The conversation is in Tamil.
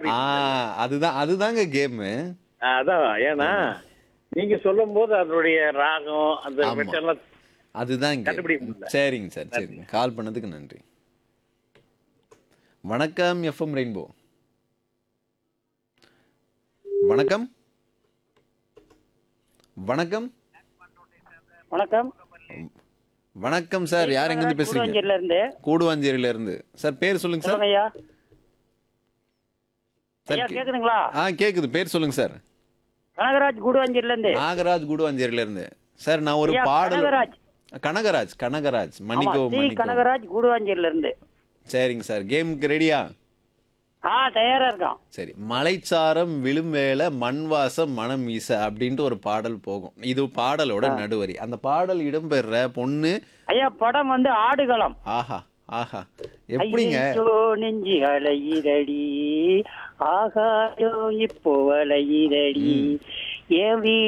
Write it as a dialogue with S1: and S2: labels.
S1: கண்டுபிடி
S2: ஆ அதுதான் அதுதாங்க கேமு
S1: அதான் ஏன்னா நீங்க சொல்லும் போது அதனுடைய ராகம் அந்த
S2: ஆமா.
S1: மெட்டெல்லாம்
S2: அதுதான் game.
S1: கண்டுபிடிக்க முடியல.
S2: சரிங்க சார் சரிங்க கால் பண்ணதுக்கு நன்றி வணக்கம் எஃப்எம் ரெயின்போ வணக்கம் வணக்கம்
S3: வணக்கம்
S2: வணக்கம் சார் யார் எங்கிருந்து பேசுறீங்க
S3: கூடுவாஞ்சேரியில இருந்து
S2: கூடுவாஞ்சேரியில இருந்து சார் பேர் சொல்லுங்க சார்
S3: சொல்லுங்க ஐயா
S2: சார்
S3: ஐயா
S2: கே-
S3: கேக்குதுங்களா
S2: ஆ கேக்குது பேர் சொல்லுங்க சார்
S3: கனகராஜ் கூடுவாஞ்சேரியில இருந்து
S2: நாகராஜ் கூடுவாஞ்சேரியில இருந்து சார் நான் ஒரு
S3: ஐயா,
S2: பாடல்
S3: கனகராஜ்.
S2: கனகராஜ் கனகராஜ்
S3: ஆமா
S2: மன்னிக்கோ
S3: டி
S2: மன்னிக்கோ
S3: கனகராஜ் கூடுவாஞ்சேரியில இருந்து
S2: சரிங்க சார் கேமுக்கு ரெடியா
S3: ஆ தயாரா இருக்கான்
S2: சரி மலைச்சாரம் விழும்பேல மண் வாசம் மனம் வீச அப்படின்ட்டு ஒரு பாடல் போகும் இது பாடலோட நடுவரி அந்த பாடல் இடம்பெற பொண்ணு
S3: ஐயா படம் வந்து ஆடுகளம்
S2: ஆஹா ஆஹா எப்படிங்க
S3: ஐயோ நெஞ்சு அலையிரடி ஆகாயோ இப்போ அலையிரடி என் வீடு